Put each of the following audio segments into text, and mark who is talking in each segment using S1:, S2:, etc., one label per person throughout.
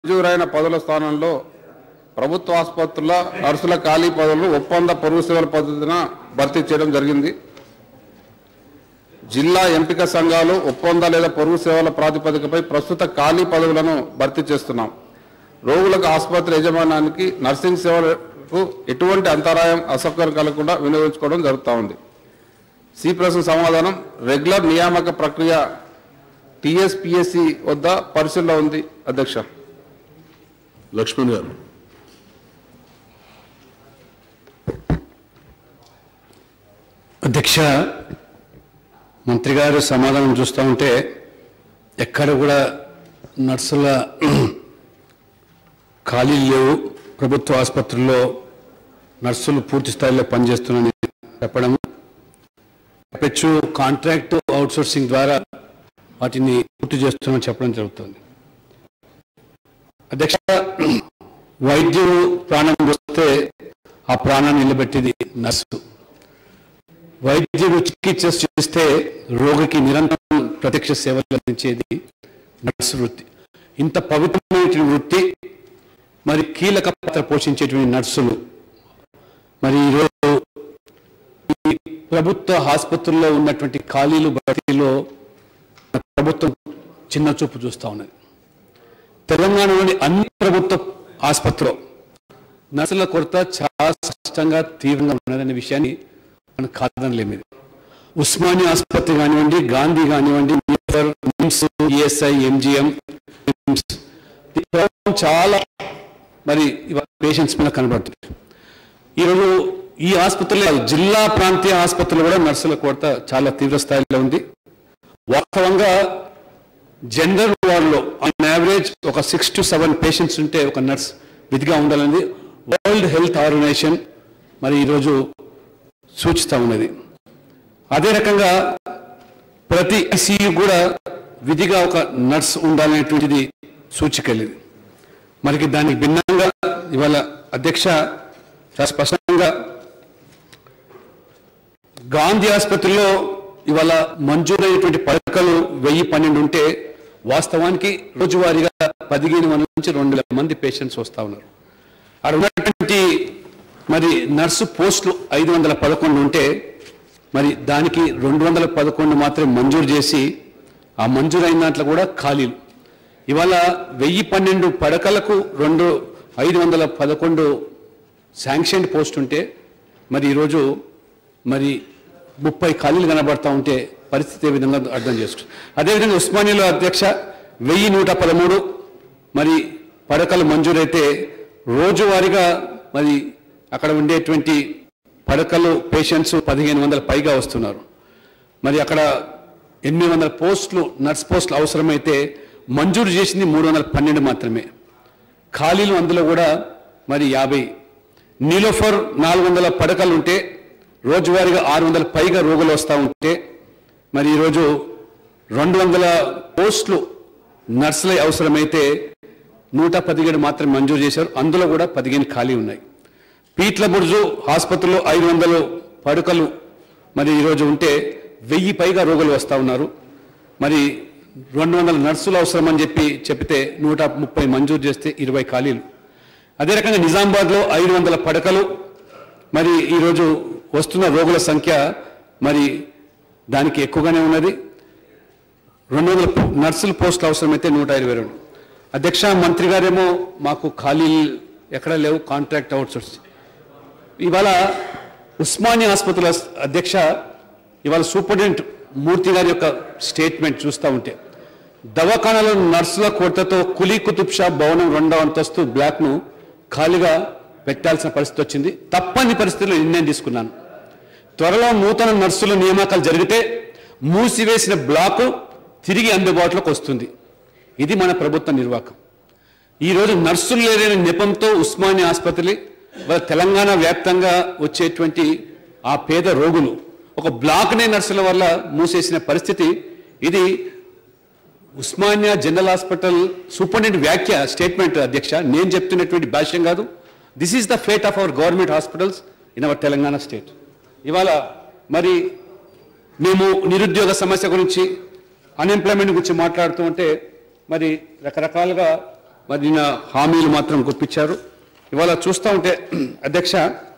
S1: మంజూరైన పదవుల స్థానంలో ప్రభుత్వ ఆసుపత్రుల నర్సుల ఖాళీ పదవులను ఒప్పంద పొరుగు సేవల పద్ధతిన భర్తీ చేయడం జరిగింది జిల్లా ఎంపిక సంఘాలు ఒప్పంద లేదా పొరుగు సేవల ప్రాతిపదికపై ప్రస్తుత ఖాళీ పదవులను భర్తీ చేస్తున్నాం రోగులకు ఆసుపత్రి యజమానానికి నర్సింగ్ సేవలకు ఎటువంటి అంతరాయం అసౌకర్యం కలగకుండా వినియోగించుకోవడం జరుగుతూ ఉంది సి ప్రశ్న సమాధానం రెగ్యులర్ నియామక ప్రక్రియ టిఎస్పిఎస్సి వద్ద పరిశీలన ఉంది అధ్యక్ష
S2: లక్ష్మణ్ గారు
S3: అధ్యక్ష మంత్రి గారు సమాధానం చూస్తూ ఉంటే ఎక్కడ కూడా నర్సుల ఖాళీలు లేవు ప్రభుత్వ ఆసుపత్రుల్లో నర్సులు పూర్తి స్థాయిలో పనిచేస్తున్నారని చెప్పడం పెచ్చు కాంట్రాక్ట్ అవుట్సోర్సింగ్ ద్వారా వాటిని పూర్తి చేస్తున్నామని చెప్పడం జరుగుతుంది అధ్యక్ష వైద్యుడు ప్రాణం వస్తే ఆ ప్రాణాన్ని నిలబెట్టేది నర్సు వైద్యుడు చికిత్స చేస్తే రోగికి నిరంతరం ప్రత్యక్ష సేవలు అందించేది నర్సు వృత్తి ఇంత పవిత్రమైన వృత్తి మరి కీలక పాత్ర పోషించేటువంటి నర్సులు మరి ఈరోజు ఈ ప్రభుత్వ ఆసుపత్రుల్లో ఉన్నటువంటి ఖాళీలు భర్తీలో ప్రభుత్వం చిన్న చూపు చూస్తూ ఉన్నది తెలంగాణలోని అన్ని ప్రభుత్వ ఆసుపత్రిలో నర్సుల కొరత చాలా స్పష్టంగా తీవ్రంగా ఉన్నదనే విషయాన్ని మనం కాదనలేము ఇది ఉస్మానియా ఆసుపత్రి కానివ్వండి గాంధీ కానివ్వండి నిఫర్, నిమ్స్ ఈఎస్ఐ ఎంజిఎం నిమ్స్. ఈ ప్రభావం చాలా మరి ఇవాళ పేషెంట్స్ మీద కనబడుతుంది ఈరోజు ఈ ఆసుపత్రులు జిల్లా ప్రాంతీయ ఆసుపత్రులు కూడా నర్సుల కొరత చాలా తీవ్ర స్థాయిలో ఉంది వాస్తవంగా జనరల్ వార్డులో ఆన్ యావరేజ్ ఒక సిక్స్ టు సెవెన్ పేషెంట్స్ ఉంటే ఒక నర్స్ విధిగా ఉండాలని వరల్డ్ హెల్త్ ఆర్గనైజేషన్ మరి ఈరోజు సూచిస్తూ ఉన్నది అదే రకంగా ప్రతి ఐసీయూ కూడా విధిగా ఒక నర్స్ ఉండాలనేటువంటిది సూచికెళ్ళింది మనకి దానికి భిన్నంగా ఇవాళ అధ్యక్ష చాలా స్పష్టంగా గాంధీ ఆసుపత్రిలో ఇవాళ మంజూరైనటువంటి పడకలు వెయ్యి పన్నెండు ఉంటే వాస్తవానికి రోజువారీగా పదిహేను వందల నుంచి రెండు వేల మంది పేషెంట్స్ వస్తూ ఉన్నారు అక్కడ ఉన్నటువంటి మరి నర్సు పోస్టులు ఐదు వందల పదకొండు ఉంటే మరి దానికి రెండు వందల పదకొండు మాత్రమే మంజూరు చేసి ఆ మంజూరైన దాంట్లో కూడా ఖాళీలు ఇవాళ వెయ్యి పన్నెండు పడకలకు రెండు ఐదు వందల పదకొండు శాంక్షన్ పోస్ట్ ఉంటే మరి ఈరోజు మరి ముప్పై ఖాళీలు కనబడతా ఉంటే పరిస్థితి ఏ విధంగా అర్థం చేసుకోవచ్చు అదేవిధంగా ఉస్మానియాలో అధ్యక్ష వెయ్యి నూట పదమూడు మరి పడకలు మంజూరైతే రోజువారీగా మరి అక్కడ ఉండేటువంటి పడకలు పేషెంట్స్ పదిహేను వందల పైగా వస్తున్నారు మరి అక్కడ ఎనిమిది వందల పోస్టులు నర్స్ పోస్టులు అవసరమైతే మంజూరు చేసింది మూడు వందల పన్నెండు మాత్రమే ఖాళీలు అందులో కూడా మరి యాభై నీలోఫర్ నాలుగు వందల పడకలు ఉంటే రోజువారీగా ఆరు వందల పైగా రోగులు వస్తూ ఉంటే మరి ఈరోజు రెండు వందల పోస్టులు నర్సులై అవసరమైతే నూట పదిహేడు మాత్రమే మంజూరు చేశారు అందులో కూడా పదిహేను ఖాళీ ఉన్నాయి పీట్ల బుర్జు ఆసుపత్రిలో ఐదు వందలు పడుకలు మరి ఈరోజు ఉంటే వెయ్యి పైగా రోగులు వస్తూ ఉన్నారు మరి రెండు వందల నర్సులు అవసరమని చెప్పి చెప్తే నూట ముప్పై మంజూరు చేస్తే ఇరవై ఖాళీలు అదే రకంగా నిజామాబాద్లో ఐదు వందల పడకలు మరి ఈరోజు వస్తున్న రోగుల సంఖ్య మరి దానికి ఎక్కువగానే ఉన్నది రెండు వందల నర్సుల పోస్టులు అవసరమైతే నూట ఇరవై రెండు అధ్యక్ష మంత్రి గారేమో మాకు ఖాళీలు ఎక్కడ లేవు కాంట్రాక్ట్ అవుట్సోర్స్ ఇవాళ ఉస్మానియా ఆసుపత్రుల అధ్యక్ష ఇవాళ సూపరింటెండెంట్ మూర్తి గారి యొక్క స్టేట్మెంట్ చూస్తూ ఉంటే దవాఖానాలో నర్సుల కొరతతో కులీ కుతుబ్ షా భవనం రెండవ అంతస్తు బ్లాక్ను ఖాళీగా పెట్టాల్సిన పరిస్థితి వచ్చింది తప్పని పరిస్థితుల్లో నిర్ణయం తీసుకున్నాను త్వరలో నూతన నర్సుల నియామకాలు జరిగితే మూసివేసిన బ్లాకు తిరిగి అందుబాటులోకి వస్తుంది ఇది మన ప్రభుత్వ నిర్వాహకం ఈరోజు నర్సులు లేని నెపంతో ఉస్మానియా ఆసుపత్రి వాళ్ళ తెలంగాణ వ్యాప్తంగా వచ్చేటువంటి ఆ పేద రోగులు ఒక బ్లాక్నే నర్సుల వల్ల మూసేసిన పరిస్థితి ఇది ఉస్మానియా జనరల్ హాస్పిటల్ సూపరింటెండెంట్ వ్యాఖ్య స్టేట్మెంట్ అధ్యక్ష నేను చెప్తున్నటువంటి భాష్యం కాదు this is the fate of our government hospitals in our Telangana state ఇవాళ మరి మేము నిరుద్యోగ సమస్య గురించి అన్ఎంప్లాయ్మెంట్ గురించి మాట్లాడుతూ ఉంటే మరి రకరకాలుగా మరి నిన్న హామీలు మాత్రం గుప్పించారు ఇవాళ చూస్తూ ఉంటే అధ్యక్ష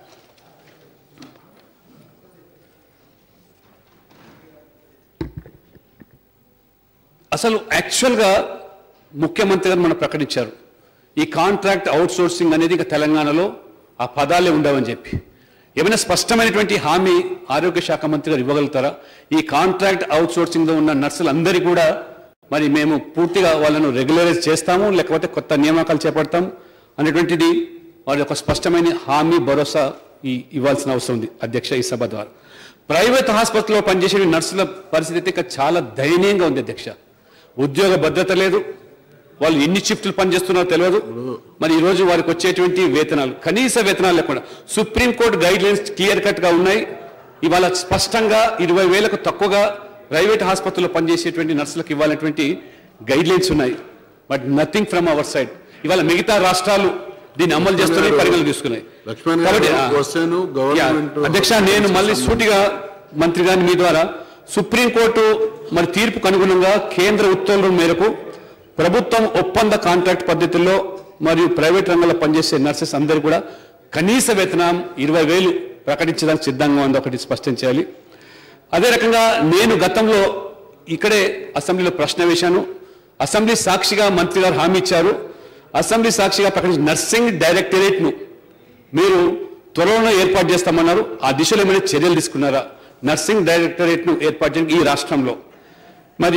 S3: అసలు యాక్చువల్గా ముఖ్యమంత్రి గారు మనం ప్రకటించారు ఈ కాంట్రాక్ట్ అవుట్ సోర్సింగ్ అనేది ఇక తెలంగాణలో ఆ పదాలే ఉండవని చెప్పి ఏమైనా స్పష్టమైనటువంటి హామీ ఆరోగ్య శాఖ మంత్రి గారు ఇవ్వగలుగుతారా ఈ కాంట్రాక్ట్ అవుట్ సోర్సింగ్లో ఉన్న నర్సులందరికీ కూడా మరి మేము పూర్తిగా వాళ్ళను రెగ్యులరైజ్ చేస్తాము లేకపోతే కొత్త నియామకాలు చేపడతాం అనేటువంటిది వారి యొక్క స్పష్టమైన హామీ భరోసా ఈ ఇవ్వాల్సిన అవసరం ఉంది అధ్యక్ష ఈ సభ ద్వారా ప్రైవేట్ హాస్పిటల్లో పనిచేసే నర్సుల పరిస్థితి అయితే ఇక చాలా దయనీయంగా ఉంది అధ్యక్ష ఉద్యోగ భద్రత లేదు వాళ్ళు ఎన్ని షిఫ్ట్లు పనిచేస్తున్నారో తెలియదు మరి ఈ రోజు వారికి వచ్చేటువంటి వేతనాలు కనీస వేతనాలు లేకుండా supreme court guide lines clear cut గా ఉన్నాయి ఇవాళ స్పష్టంగా ఇరవై వేలకు తక్కువగా ప్రైవేట్ ఆసుపత్రుల్లో పనిచేసేటువంటి నర్సులకు ఇవ్వాలనేటువంటి గైడ్ లైన్స్ ఉన్నాయి but nothing from our side ఇవాళ మిగతా రాష్ట్రాలు దీన్ని అమలు చేస్తున్నాయి పరిగణలు తీసుకున్నాయి
S2: లక్ష్మణ్ గారు,
S3: కాబట్టి, ఆ,
S2: క్వశ్చన్ గవర్నమెంట్
S3: యా, అధ్యక్ష నేను మళ్ళీ సూటిగా మంత్రి గారిని మీ ద్వారా సుప్రీంకోర్టు మరి తీర్పుకు అనుగుణంగా కేంద్ర ఉత్తర్వుల మేరకు ప్రభుత్వం ఒప్పంద కాంట్రాక్ట్ పద్ధతుల్లో మరియు ప్రైవేట్ రంగంలో పనిచేసే నర్సెస్ అందరూ కూడా కనీస వేతనం ఇరవై వేలు ప్రకటించడానికి సిద్ధంగా ఉంది ఒకటి స్పష్టం చేయాలి అదే రకంగా నేను గతంలో ఇక్కడే అసెంబ్లీలో ప్రశ్న వేశాను అసెంబ్లీ సాక్షిగా మంత్రి గారు హామీ ఇచ్చారు అసెంబ్లీ సాక్షిగా ప్రకటించిన నర్సింగ్ డైరెక్టరేట్ను మీరు త్వరలో ఏర్పాటు చేస్తామన్నారు ఆ దిశలో ఏమైనా చర్యలు తీసుకున్నారా నర్సింగ్ డైరెక్టరేట్ను ఏర్పాటు చేయడానికి ఈ రాష్ట్రంలో మరి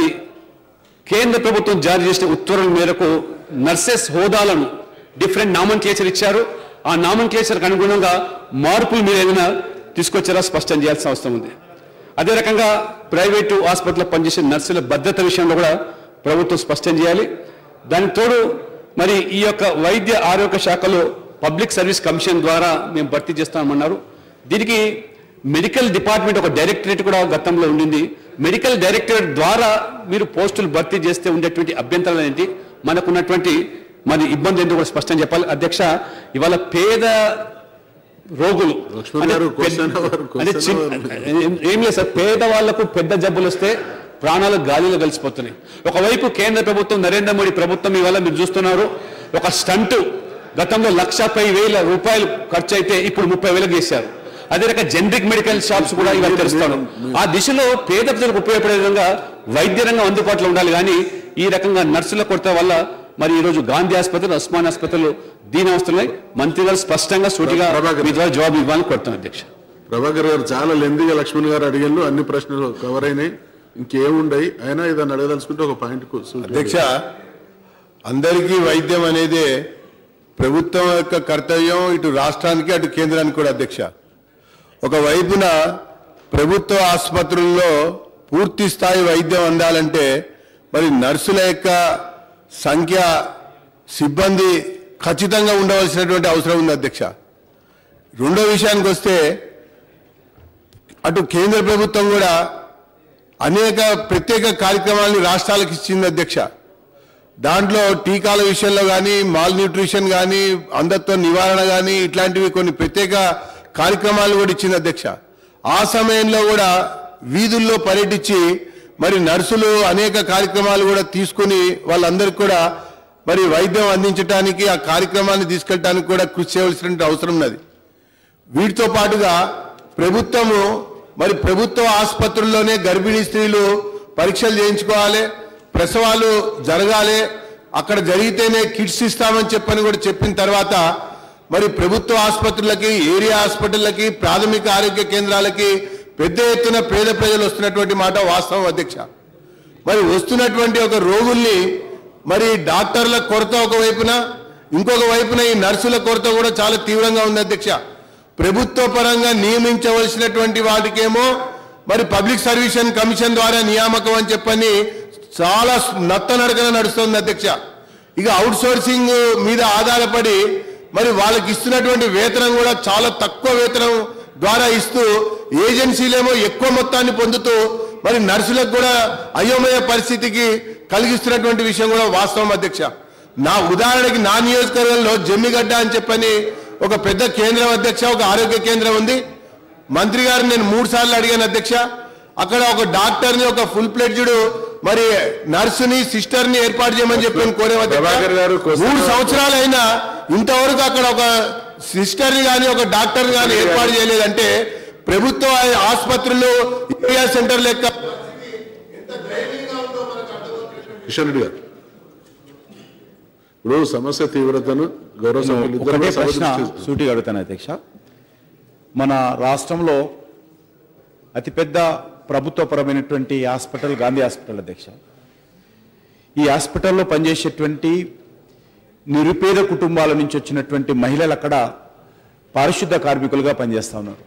S3: కేంద్ర ప్రభుత్వం జారీ చేసిన ఉత్తర్వుల మేరకు నర్సెస్ హోదాలను డిఫరెంట్ నామన్ క్లేచర్ ఇచ్చారు ఆ నామన్ క్లేచర్కి అనుగుణంగా మార్పులు మీరు ఏమైనా తీసుకొచ్చారా స్పష్టం చేయాల్సిన అవసరం ఉంది అదే రకంగా ప్రైవేటు హాస్పిటల్లో పనిచేసే నర్సుల భద్రత విషయంలో కూడా ప్రభుత్వం స్పష్టం చేయాలి దానికి తోడు మరి ఈ యొక్క వైద్య ఆరోగ్య శాఖలో పబ్లిక్ సర్వీస్ కమిషన్ ద్వారా మేము భర్తీ చేస్తామన్నారు దీనికి మెడికల్ డిపార్ట్మెంట్ ఒక డైరెక్టరేట్ కూడా గతంలో ఉండింది మెడికల్ డైరెక్టరేట్ ద్వారా మీరు పోస్టులు భర్తీ చేస్తే ఉండేటువంటి అభ్యంతరాలు ఏంటి మనకున్నటువంటి మరి ఇబ్బంది ఏంటో కూడా స్పష్టం చెప్పాలి అధ్యక్ష ఇవాళ పేద రోగులు
S2: లక్ష్మణ్
S3: అంటే
S2: గారు,
S3: పెద్ద-
S2: question hour,
S3: అంటే
S2: question
S3: చిన్న-
S2: hour.
S3: ఏం- ఏం లేదు సార్ పేద వాళ్లకు పెద్ద జబ్బులు వస్తే ప్రాణాలు గాలిలో కలిసిపోతున్నాయి ఒకవైపు కేంద్ర ప్రభుత్వం నరేంద్ర మోడీ ప్రభుత్వం ఇవాళ మీరు చూస్తున్నారు ఒక స్టంట్ గతంలో లక్ష పై వేల రూపాయలు ఖర్చు అయితే ఇప్పుడు ముప్పై వేలకు చేశారు అదే రకంగా జనరిక్ మెడికల్ షాప్స్ కూడా ఇవాళ తెరుస్తాను ఆ దిశలో పేద ప్రజలకు ఉపయోగపడే విధంగా వైద్య రంగం అందుబాటులో ఉండాలి కానీ ఈ రకంగా నర్సుల కొరత వల్ల మరి ఈ రోజు గాంధీ ఆసుపత్రులు ఉస్మాన్ ఆసుపత్రులు దీని అవసరమై మంత్రి గారు స్పష్టంగా సూటిగా
S2: ప్రభాకర్.
S3: మీ ద్వారా జవాబు ఇవ్వాలని కోరుతాను అధ్యక్ష
S2: ప్రభాకర్ గారు చాలా లెందిగా లక్ష్మణ్ గారు అడిగారు అన్ని ప్రశ్నలు కవర్ అయినాయి ఇంకేముండయి అయినా ఇదాన్ని అడగదలుచుకుంటే ఒక పాయింట్
S4: అధ్యక్ష అందరికీ వైద్యం అనేది ప్రభుత్వం యొక్క కర్తవ్యం ఇటు రాష్ట్రానికి అటు కేంద్రానికి కూడా అధ్యక్ష ఒకవైపున ప్రభుత్వ ఆసుపత్రుల్లో పూర్తి స్థాయి వైద్యం అందాలంటే మరి నర్సుల యొక్క సంఖ్య సిబ్బంది ఖచ్చితంగా ఉండవలసినటువంటి అవసరం ఉంది అధ్యక్ష రెండో విషయానికి వస్తే అటు కేంద్ర ప్రభుత్వం కూడా అనేక ప్రత్యేక కార్యక్రమాలని రాష్ట్రాలకు ఇచ్చింది అధ్యక్ష దాంట్లో టీకాల విషయంలో కానీ మాల్ న్యూట్రిషన్ కానీ అంధత్వ నివారణ కానీ ఇట్లాంటివి కొన్ని ప్రత్యేక కార్యక్రమాలు కూడా ఇచ్చింది అధ్యక్ష ఆ సమయంలో కూడా వీధుల్లో పర్యటించి మరి నర్సులు అనేక కార్యక్రమాలు కూడా తీసుకుని వాళ్ళందరికీ కూడా మరి వైద్యం అందించడానికి ఆ కార్యక్రమాన్ని తీసుకెళ్ళడానికి కూడా కృషి చేయవలసిన అవసరం ఉన్నది వీటితో పాటుగా ప్రభుత్వము మరి ప్రభుత్వ ఆసుపత్రుల్లోనే గర్భిణీ స్త్రీలు పరీక్షలు చేయించుకోవాలి ప్రసవాలు జరగాలి అక్కడ జరిగితేనే కిట్స్ ఇస్తామని చెప్పని కూడా చెప్పిన తర్వాత మరి ప్రభుత్వ ఆసుపత్రులకి ఏరియా హాస్పిటళ్ళకి ప్రాథమిక ఆరోగ్య కేంద్రాలకి పెద్ద ఎత్తున పేద ప్రజలు వస్తున్నటువంటి మాట వాస్తవం అధ్యక్ష మరి వస్తున్నటువంటి ఒక రోగుల్ని మరి డాక్టర్ల కొరత ఒక వైపున ఇంకొక వైపున ఈ నర్సుల కొరత కూడా చాలా తీవ్రంగా ఉంది అధ్యక్ష ప్రభుత్వ పరంగా నియమించవలసినటువంటి వాటికేమో మరి పబ్లిక్ సర్వీషన్ కమిషన్ ద్వారా నియామకం అని చెప్పని చాలా నత్తనడకన నడుస్తుంది అధ్యక్ష ఇక అవుట్ సోర్సింగ్ మీద ఆధారపడి మరి వాళ్ళకి ఇస్తున్నటువంటి వేతనం కూడా చాలా తక్కువ వేతనం ద్వారా ఇస్తూ ఏజెన్సీలేమో ఎక్కువ మొత్తాన్ని పొందుతూ మరి నర్సులకు కూడా అయోమయ పరిస్థితికి కలిగిస్తున్నటువంటి విషయం కూడా వాస్తవం అధ్యక్ష నా ఉదాహరణకి నా నియోజకవర్గంలో జమ్మిగడ్డ అని చెప్పని ఒక పెద్ద కేంద్రం అధ్యక్ష ఒక ఆరోగ్య కేంద్రం ఉంది మంత్రి గారు నేను మూడు సార్లు అడిగాను అధ్యక్ష అక్కడ ఒక డాక్టర్ని ఒక ఫుల్ ప్లేడ్జ్డ్ మరి నర్సుని సిస్టర్ని ఏర్పాటు చేయమని చెప్పి నేను కోరే
S2: ప్రభాకర్ గారు, question-
S4: మూడు సంవత్సరాలు అయినా ఇంతవరకు అక్కడ ఒక సిస్టర్ని కానీ ఒక డాక్టర్ని కానీ ఏర్పాటు చేయలేదంటే ప్రభుత్వ ఆసుపత్రులు ఏరియా సెంటర్ లెక్క
S2: కిషన్ రెడ్డి గారు ఇప్పుడు సమస్య తీవ్రతను గౌరవ సభ్యులు ఇద్దరు
S5: ఒకటే
S2: కూడా సభ
S5: ప్రశ్న
S2: దృష్టికి-
S5: సూటిగా అడుగుతాను అధ్యక్ష మన రాష్ట్రంలో అతిపెద్ద ప్రభుత్వపరమైనటువంటి హాస్పిటల్ గాంధీ హాస్పిటల్ అధ్యక్ష ఈ హాస్పిటల్లో పనిచేసేటువంటి నిరుపేద కుటుంబాల నుంచి వచ్చినటువంటి మహిళలు అక్కడ పారిశుద్ధ కార్మికులుగా పనిచేస్తా ఉన్నారు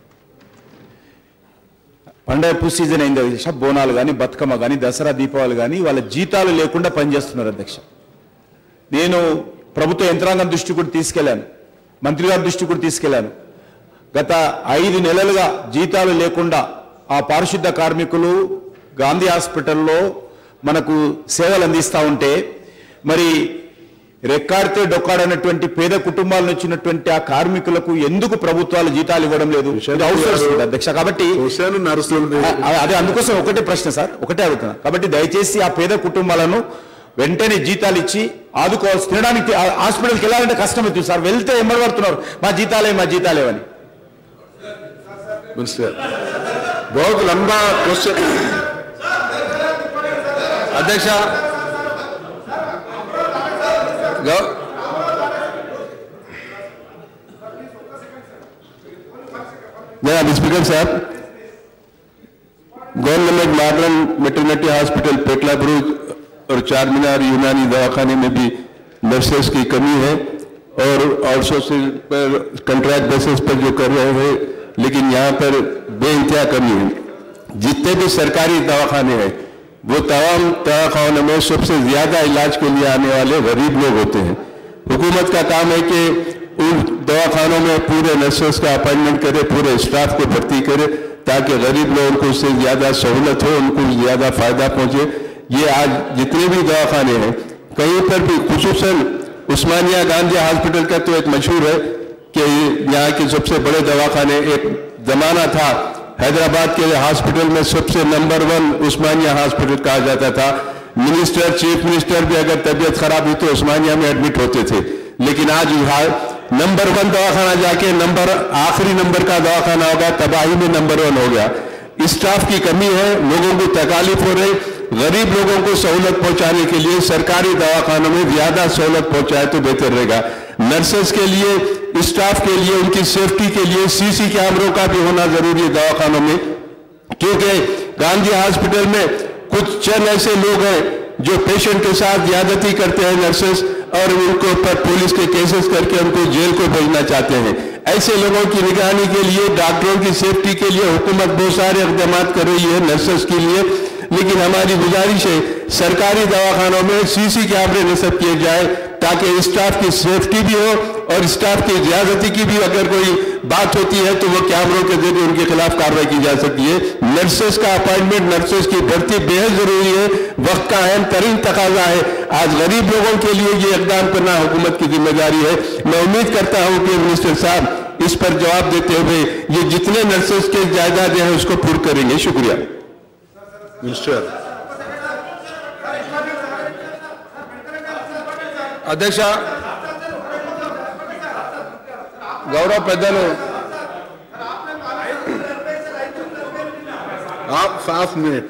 S5: పండగ పూ సీజన్ అయింది అధ్యక్ష బోనాలు కానీ బతుకమ్మ కానీ దసరా దీపావళి కానీ వాళ్ళ జీతాలు లేకుండా పనిచేస్తున్నారు అధ్యక్ష నేను ప్రభుత్వ యంత్రాంగం దృష్టి కూడా తీసుకెళ్లాను మంత్రి గారి దృష్టి కూడా తీసుకెళ్లాను గత ఐదు నెలలుగా జీతాలు లేకుండా ఆ పారిశుద్ధ కార్మికులు గాంధీ హాస్పిటల్లో మనకు సేవలు అందిస్తూ ఉంటే మరి రెక్కాడితే డొక్కాడనటువంటి పేద కుటుంబాల నుంచి వచ్చినటువంటి ఆ కార్మికులకు ఎందుకు ప్రభుత్వాలు జీతాలు ఇవ్వడం లేదు ఇది అవసరం అధ్యక్ష కాబట్టి
S2: హుసేన్ నర్సులు
S5: అ- అదే అందుకోసం ఒకటే ప్రశ్న సార్ ఒకటే అడుగుతున్నా కాబట్టి దయచేసి ఆ పేద కుటుంబాలను వెంటనే జీతాలు ఇచ్చి ఆదుకోవాల్సి తినడానికి ఆ- హాస్పిటల్కి వెళ్ళాలంటే కష్టం అవుతుంది సార్ వెళ్తే ఎమ్మడి పడుతున్నారు మా జీతాలే మా జీతాలేవని
S2: మినిస్టర్ बहुत लंबा क्वेश्चन
S1: అధ్యక్ష గౌ-
S4: जनाब स्पीकर साहब गवर्नमेंट मॉडर्न मेटर्निटी हॉस्पिटल पेटला ब्रुज और चार मीनार यूनानी दवाखाने में भी नर्सेस की कमी है और आउटसोर्सिंग पर कंट्रैक्ट बेसिस पर जो कर रहे हैं लेकिन यहाँ पर बेइंतहा कमी है जितने भी सरकारी दवाखाने हैं वो तमाम दवाखानों में सबसे ज्यादा इलाज के लिए आने वाले गरीब लोग होते हैं हुकूमत का काम है कि उन दवाखानों में पूरे नर्सेस का अपॉइंटमेंट करे पूरे स्टाफ को भर्ती करे ताकि गरीब लोगों को उससे ज्यादा सहूलत हो उनको ज्यादा फायदा पहुंचे ये आज जितने भी दवाखाने हैं कहीं पर भी खसूसन उस्मानिया गांधी हॉस्पिटल का तो एक मशहूर है कि यहाँ के सबसे बड़े दवाखाने एक जमाना था हैदराबाद के हॉस्पिटल में सबसे नंबर वन उस्मानिया हॉस्पिटल कहा जाता था मिनिस्टर चीफ मिनिस्टर भी अगर तबीयत खराब हुई तो उस्मानिया में एडमिट होते थे लेकिन आज यहाँ नंबर वन दवाखाना जाके नंबर आखिरी नंबर का दवाखाना होगा तबाही में नंबर वन हो गया स्टाफ की कमी है लोगों को तकालीफ हो रही गरीब लोगों को सहूलत पहुंचाने के लिए सरकारी दवाखानों में ज्यादा सहूलत पहुंचाए तो बेहतर रहेगा नर्सेस के लिए स्टाफ के लिए उनकी सेफ्टी के लिए सीसी कैमरों का भी होना जरूरी है दवाखानों में क्योंकि गांधी हॉस्पिटल में कुछ चंद ऐसे लोग हैं जो पेशेंट के साथ ज्यादती करते हैं नर्सेस और उनको ऊपर पुलिस के केसेस करके उनको जेल को भेजना चाहते हैं ऐसे लोगों की निगरानी के लिए डॉक्टरों की सेफ्टी के लिए हुकूमत बहुत सारे इकदाम कर रही है नर्सेस के लिए लेकिन हमारी गुजारिश है सरकारी दवाखानों में सीसी कैमरे नस्ब किए जाए ताकि स्टाफ की सेफ्टी भी हो और स्टाफ की ज्यादती की भी अगर कोई बात होती है तो वो कैमरों के जरिए उनके खिलाफ कार्रवाई की जा सकती है नर्सेस का अपॉइंटमेंट नर्सेस की भर्ती बेहद जरूरी है वक्त का अहम तरीन तकाजा है आज गरीब लोगों के लिए ये इकदाम करना हुकूमत की जिम्मेदारी है मैं उम्मीद करता हूं कि मिनिस्टर साहब इस पर जवाब देते हुए ये जितने नर्सेस के जायदाद हैं उसको पूर्ण करेंगे शुक्रिया
S2: మినిస్టర్
S1: అధ్యక్ష గౌరవ పెద్దలు
S2: आप हाफ मिनट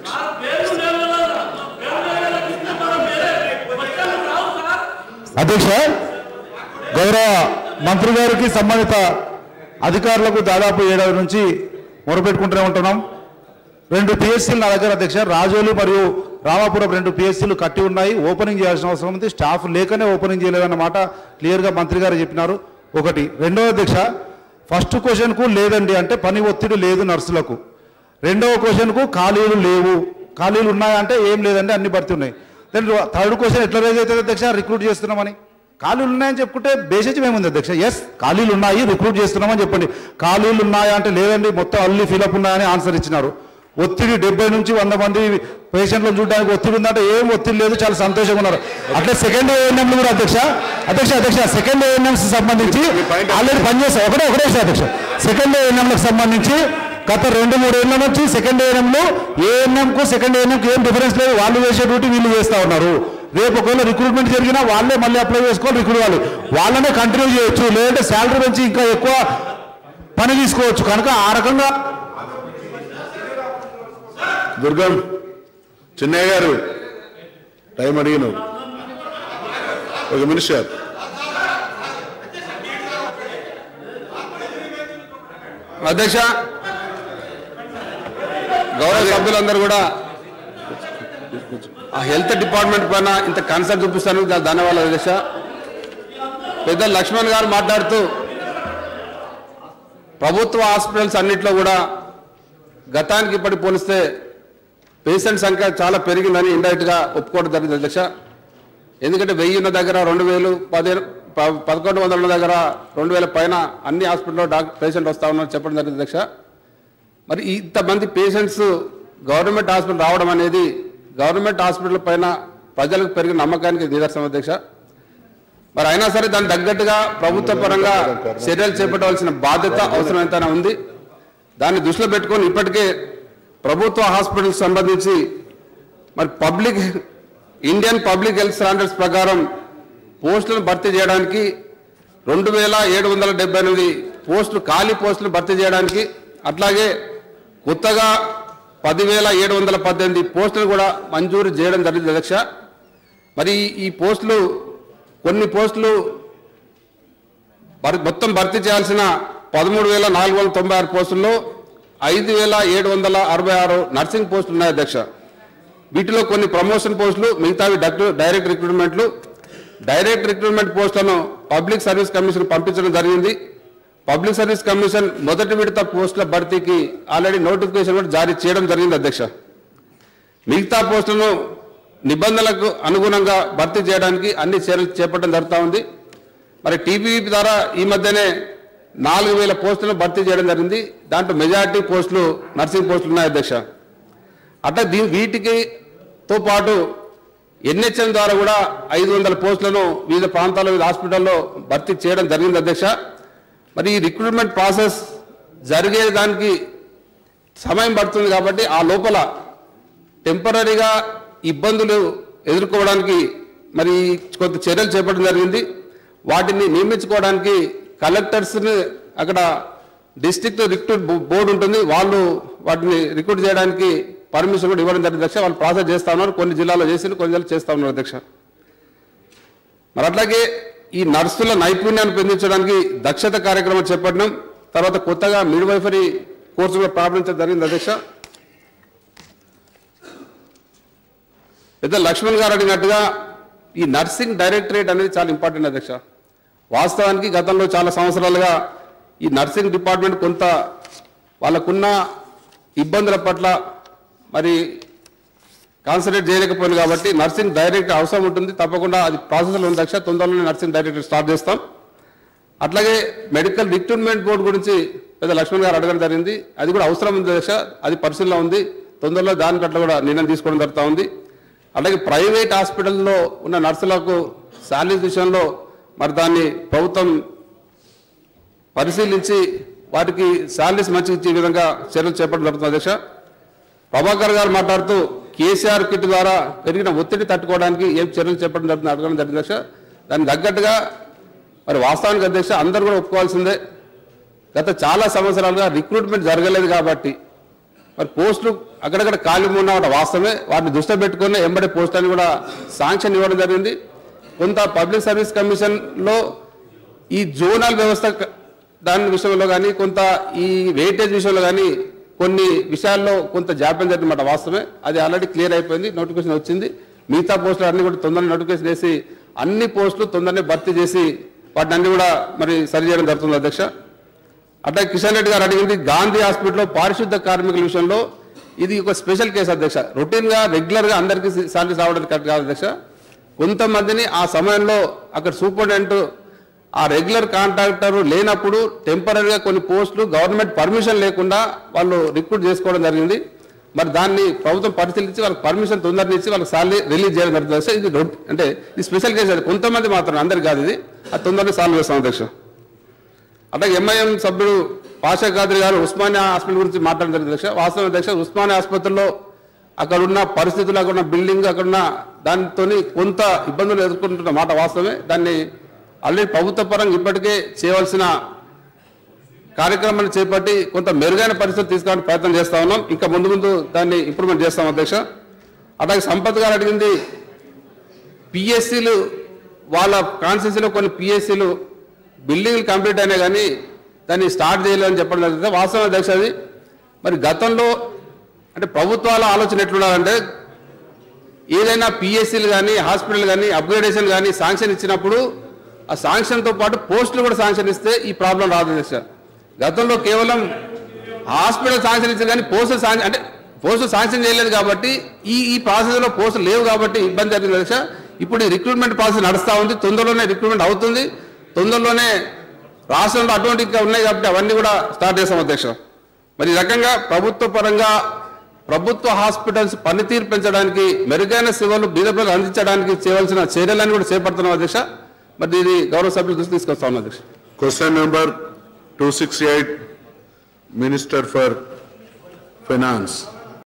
S5: అధ్యక్ష గౌరవ మంత్రి గారికి సంబంధిత అధికారులకు దాదాపు ఏడాది నుంచి మొరపెట్టుకుంటూనే ఉంటున్నాం రెండు పిఎస్సీలు నా దగ్గర అధ్యక్ష రాజోలు మరియు రామాపురం రెండు పిఎస్సీలు కట్టి ఉన్నాయి ఓపెనింగ్ చేయాల్సిన అవసరం ఉంది స్టాఫ్ లేకనే ఓపెనింగ్ చేయలేదన్నమాట క్లియర్గా మంత్రి గారు చెప్పినారు ఒకటి రెండవ అధ్యక్ష ఫస్ట్ క్వశ్చన్కు లేదండి అంటే పని ఒత్తిడి లేదు నర్సులకు రెండవ క్వశ్చన్కు ఖాళీలు లేవు ఖాళీలు ఉన్నాయంటే ఏం లేదండి అన్ని భర్తీ ఉన్నాయి దెన్ థర్డ్ క్వశ్చన్ ఎట్లా రేజ్ అవుతుంది అధ్యక్ష రిక్రూట్ చేస్తున్నామని ఖాళీలు ఉన్నాయని చెప్పుకుంటే బేసిజ్ ఏముంది అధ్యక్ష ఎస్ ఖాళీలు ఉన్నాయి రిక్రూట్ చేస్తున్నామని చెప్పండి ఖాళీలు ఉన్నాయా అంటే లేదండి మొత్తం అల్లి ఫిలప్ ఉన్నాయని ఆన్సర్ ఇచ్చినారు ఒత్తిడి డెబ్బై నుంచి వంద మంది పేషెంట్లను చూడడానికి ఒత్తిడి ఉందంటే ఏం ఒత్తిడి లేదు చాలా సంతోషంగా ఉన్నారు అట్లా సెకండ్ ఏఎన్ఎంలు కూడా అధ్యక్ష అధ్యక్ష అధ్యక్ష సెకండ్ ఏఎన్ఎంస్ సంబంధించి ఆల్రెడీ పనిచేస్తారు ఒకటే ఒకటే సార్ అధ్యక్ష సెకండ్ ఏఎన్ఎంలకు సంబంధించి గత రెండు మూడు ఏళ్ళ నుంచి సెకండ్ ఏఎన్ఎంలో ఏఎన్ఎంకు సెకండ్ ఏఎన్ఎంకి ఏం డిఫరెన్స్ లేదు వాళ్ళు చేసే డ్యూటీ వీళ్ళు చేస్తా ఉన్నారు రేపు ఒకవేళ రిక్రూట్మెంట్ జరిగినా వాళ్ళే మళ్ళీ అప్లై చేసుకోవాలి రిక్రూట్ కావాలి వాళ్ళనే కంటిన్యూ చేయొచ్చు లేదంటే శాలరీ పెంచి ఇంకా ఎక్కువ పని తీసుకోవచ్చు కనుక ఆ రకంగా
S2: దుర్గం చిన్నయ్య గారు టైం అడిగినావు ఒక మినిస్టర్
S1: అధ్యక్ష గౌరవ సభ్యులందరూ కూడా ఆ హెల్త్ డిపార్ట్మెంట్ పైన ఇంత కన్సర్న్ చూపిస్తాను దా- ధన్యవాదాలు అధ్యక్ష పెద్ద లక్ష్మణ్ గారు మాట్లాడుతూ ప్రభుత్వ హాస్పిటల్స్ అన్నిట్లో కూడా గతానికి ఇప్పటి పోలిస్తే పేషెంట్ సంఖ్య చాలా పెరిగిందని ఇండైరెక్ట్ గా ఒప్పుకోవడం జరిగింది అధ్యక్ష ఎందుకంటే వెయ్యి ఉన్న దగ్గర రెండు వేలు పదిహేను ప- పదకొండు వందల ఉన్న దగ్గర రెండు వేల పైన అన్ని హాస్పిటల్లో డాక్టర్ పేషెంట్ వస్తా ఉన్నారని చెప్పడం జరిగింది అధ్యక్ష మరి ఇంతమంది పేషెంట్స్ గవర్నమెంట్ హాస్పిటల్ రావడం అనేది గవర్నమెంట్ హాస్పిటల్ పైన ప్రజలకు పెరిగిన నమ్మకానికి నిదర్శనం అధ్యక్ష మరి అయినా సరే దానికి తగ్గట్టుగా ప్రభుత్వ పరంగా చర్యలు చేపట్టవలసిన బాధ్యత అవసరం ఎంతైనా ఉంది దాన్ని దృష్టిలో పెట్టుకొని ఇప్పటికే ప్రభుత్వ హాస్పిటల్స్ సంబంధించి మరి public Indian public health standards ప్రకారం పోస్టులను భర్తీ చేయడానికి రెండు వేల ఏడు వందల డెబ్బై ఎనిమిది పోస్టులు ఖాళీ పోస్టులు భర్తీ చేయడానికి అట్లాగే కొత్తగా పదివేల ఏడు వందల పద్దెనిమిది పోస్టులు కూడా మంజూరు చేయడం జరిగింది అధ్యక్ష మరి ఈ- ఈ పోస్టులు కొన్ని పోస్టులు భర్- మొత్తం భర్తీ చేయాల్సిన పదమూడు వేల నాలుగు వందల తొంభై ఆరు పోస్టుల్లో ఐదు వేల ఏడు వందల అరవై ఆరు నర్సింగ్ పోస్టులు ఉన్నాయి అధ్యక్ష వీటిలో కొన్ని ప్రమోషన్ పోస్టులు మిగతావి డక్టు- డైరెక్ట్ రిక్రూట్మెంట్లు డైరెక్ట్ రిక్రూట్మెంట్ పోస్టులను పబ్లిక్ సర్వీస్ కమిషన్ పంపించడం జరిగింది పబ్లిక్ సర్వీస్ కమిషన్ మొదటి విడత పోస్టుల భర్తీకి ఆల్రెడీ నోటిఫికేషన్ కూడా జారీ చేయడం జరిగింది అధ్యక్ష మిగతా పోస్టులను నిబంధనలకు అనుగుణంగా భర్తీ చేయడానికి అన్ని చర్యలు చేపట్టడం జరుగుతూ ఉంది మరి టీపీవీ ద్వారా ఈ మధ్యనే నాలుగు వేల పోస్టులను భర్తీ చేయడం జరిగింది దాంట్లో మెజారిటీ పోస్టులు నర్సింగ్ పోస్టులు ఉన్నాయి అధ్యక్ష అట్లా దీ వీటికి తో పాటు ఎన్హెచ్ఎం ద్వారా కూడా ఐదు వందల పోస్టులను వివిధ ప్రాంతాల్లో వివిధ హాస్పిటల్లో భర్తీ చేయడం జరిగింది అధ్యక్ష మరి ఈ రిక్రూట్మెంట్ ప్రాసెస్ జరిగే దానికి సమయం పడుతుంది కాబట్టి ఆ లోపల టెంపరీగా ఇబ్బందులు ఎదుర్కోవడానికి మరి కొంత చర్యలు చేపట్టడం జరిగింది వాటిని నియమించుకోవడానికి కలెక్టర్స్ని అక్కడ డిస్ట్రిక్ట్ రిక్రూట్ బోర్డు ఉంటుంది వాళ్ళు వాటిని రిక్రూట్ చేయడానికి పర్మిషన్ కూడా ఇవ్వడం జరిగింది అధ్యక్ష వాళ్ళు ప్రాసెస్ చేస్తా ఉన్నారు కొన్ని జిల్లాల్లో చేసి కొన్ని జిల్లాలు చేస్తా ఉన్నారు అధ్యక్ష మరి అట్లాగే ఈ నర్సుల నైపుణ్యాన్ని పెందించడానికి దక్షత కార్యక్రమం చేపట్టడం తర్వాత కొత్తగా మిడ్వైఫరీ కోర్సు కూడా ప్రారంభించడం జరిగింది అధ్యక్ష పెద్ద లక్ష్మణ్ గారు అడిగినట్టుగా ఈ నర్సింగ్ డైరెక్టరేట్ అనేది చాలా ఇంపార్టెంట్ అధ్యక్ష వాస్తవానికి గతంలో చాలా సంవత్సరాలుగా ఈ నర్సింగ్ డిపార్ట్మెంట్ కొంత వాళ్ళకున్న ఇబ్బందుల పట్ల మరి కాన్సన్ట్రేట్ చేయలేకపోయింది కాబట్టి నర్సింగ్ డైరెక్టర్ అవసరం ఉంటుంది తప్పకుండా అది ప్రాసెస్లో ఉంది అధ్యక్ష తొందరలోనే నర్సింగ్ డైరెక్టర్ స్టార్ట్ చేస్తాం అట్లాగే మెడికల్ రిక్రూట్మెంట్ బోర్డు గురించి పెద్ద లక్ష్మణ్ గారు అడగడం జరిగింది అది కూడా అవసరం ఉంది దశ అది పరిశీలన ఉంది తొందరలో దాని పట్ల కూడా నిర్ణయం తీసుకోవడం జరుగుతూ ఉంది అలాగే ప్రైవేట్ హాస్పిటల్లో ఉన్న నర్సులకు శాలరీ విషయంలో మరి దాన్ని ప్రభుత్వం పరిశీలించి వాటికి శాలరీస్ మంచిగా ఇచ్చే విధంగా చర్యలు చేపట్టడం జరుగుతుంది అధ్యక్ష ప్రభాకర్ గారు మాట్లాడుతూ కేసీఆర్ కిట్ ద్వారా పెరిగిన ఒత్తిడి తట్టుకోవడానికి ఏం చర్యలు చేపట్టడం జరుగుతుంది అడగడం జరిగింది అధ్యక్ష దానికి తగ్గట్టుగా మరి వాస్తవానికి అధ్యక్ష అందరూ కూడా ఒప్పుకోవాల్సిందే గత చాలా సంవత్సరాలుగా రిక్రూట్మెంట్ జరగలేదు కాబట్టి మరి పోస్టులు అక్కడక్కడ ఖాళీ ఉన్న వాటి వాస్తవమే వాటిని దృష్టిలో పెట్టుకుని ఎంబడి పోస్ట్ అని కూడా శాంక్షన్ ఇవ్వడం జరిగింది కొంత పబ్లిక్ సర్వీస్ కమిషన్లో ఈ జోనల్ వ్యవస్థ క- దాని విషయంలో కానీ కొంత ఈ వెయిటేజ్ విషయంలో కానీ కొన్ని విషయాల్లో కొంత జాప్యం జరిగిందన్నమాట వాస్తవమే అది ఆల్రెడీ క్లియర్ అయిపోయింది నోటిఫికేషన్ వచ్చింది మిగతా పోస్టులు అన్ని కూడా తొందరగా నోటిఫికేషన్ వేసి అన్ని పోస్టులు తొందరనే భర్తీ చేసి వాటిని అన్ని కూడా మరి సరి చేయడం జరుగుతుంది అధ్యక్ష అట్లా కిషన్ రెడ్డి గారు అడిగింది గాంధీ హాస్పిటల్లో పారిశుద్ధ కార్మికుల విషయంలో ఇది ఒక స్పెషల్ కేసు అధ్యక్ష రొటీన్ గా రెగ్యులర్ గా అందరికీ శాలరీస్ రావడానికి కరెక్ట్ కాదు అధ్యక్ష కొంతమందిని ఆ సమయంలో అక్కడ సూపరింటెండెంట్ ఆ రెగ్యులర్ కాంట్రాక్టర్ లేనప్పుడు టెంపరీగా కొన్ని పోస్టులు గవర్నమెంట్ పర్మిషన్ లేకుండా వాళ్ళు రిక్రూట్ చేసుకోవడం జరిగింది మరి దాన్ని ప్రభుత్వం పరిశీలించి వాళ్ళకి పర్మిషన్ తొందరగా ఇచ్చి వాళ్ళకి సాలరీ రిలీజ్ చేయడం జరుగుతుంది అధ్యక్ష. ఇది రొట్- అంటే ఇది స్పెషల్ కేసు అది కొంతమంది మాత్రం అందరికి కాదు ఇది అది తొందరగా సాల్వ్ చేస్తాం అధ్యక్ష అట్లాగే ఎంఐఎం సభ్యుడు పాషా ఖాద్రి గారు ఉస్మానియా హాస్పిటల్ గురించి మాట్లాడడం జరిగింది అధ్యక్ష వాస్తవం అధ్యక్ష ఉస్మానియా ఆసుపత్రిలో అక్కడ ఉన్న పరిస్థితులు అక్కడ ఉన్న బిల్డింగ్ అక్కడ ఉన్న దానితో కొంత ఇబ్బందులు ఎదుర్కొంటున్న మాట వాస్తవమే దాన్ని ఆల్రెడీ ప్రభుత్వ పరంగా ఇప్పటికే చేయవలసిన కార్యక్రమాన్ని చేపట్టి కొంత మెరుగైన పరిస్థితులు తీసుకోవడానికి ప్రయత్నం చేస్తా ఉన్నాం ఇంకా ముందు ముందు దాన్ని ఇంప్రూవ్మెంట్ చేస్తాం అధ్యక్ష అలాగే సంపత్ గారు అడిగింది పిఎస్సీలు వాళ్ళ కాన్స్టిట్యూన్సీలో కొన్ని పిఎస్సీలు బిల్డింగ్లు కంప్లీట్ అయినా కానీ దాన్ని స్టార్ట్ చేయలేదని చెప్పడం జరిగింది వాస్తవం అధ్యక్ష అది మరి గతంలో అంటే ప్రభుత్వాల ఆలోచన ఎట్లున్నారంటే ఏదైనా పిఎస్సీలు కానీ హాస్పిటల్ కానీ అప్గ్రేడేషన్ కానీ శాంక్షన్ ఇచ్చినప్పుడు ఆ శాంక్షన్తో పాటు పోస్టులు కూడా శాంక్షన్ ఇస్తే ఈ ప్రాబ్లం రాదు అధ్యక్ష గతంలో కేవలం హాస్పిటల్ శాంక్షన్ ఇచ్చింది కానీ పోస్టులు శాంక్షన్ అంటే పోస్టులు శాంక్షన్ చేయలేదు కాబట్టి ఈ ఈ ప్రాసెస్లో పోస్టులు లేవు కాబట్టి ఇబ్బంది జరిగింది అధ్యక్ష ఇప్పుడు ఈ రిక్రూట్మెంట్ ప్రాసెస్ నడుస్తూ ఉంది తొందరలోనే రిక్రూట్మెంట్ అవుతుంది తొందరలోనే రాష్ట్రంలో అటువంటి ఇంకా ఉన్నాయి కాబట్టి అవన్నీ కూడా స్టార్ట్ చేస్తాం అధ్యక్ష మరి ఈ రకంగా ప్రభుత్వ పరంగా ప్రభుత్వ హాస్పిటల్స్ పనితీరు పెంచడానికి మెరుగైన సేవలు బీద ప్రజలకు అందించడానికి చేయవలసిన చర్యలన్నీ కూడా చేపడుతున్నాం అధ్యక్ష మరి ఇది గౌరవ సభ్యులు దృష్టి తీసుకొస్తా ఉన్నాం అధ్యక్ష
S2: question number two six eight minister for finance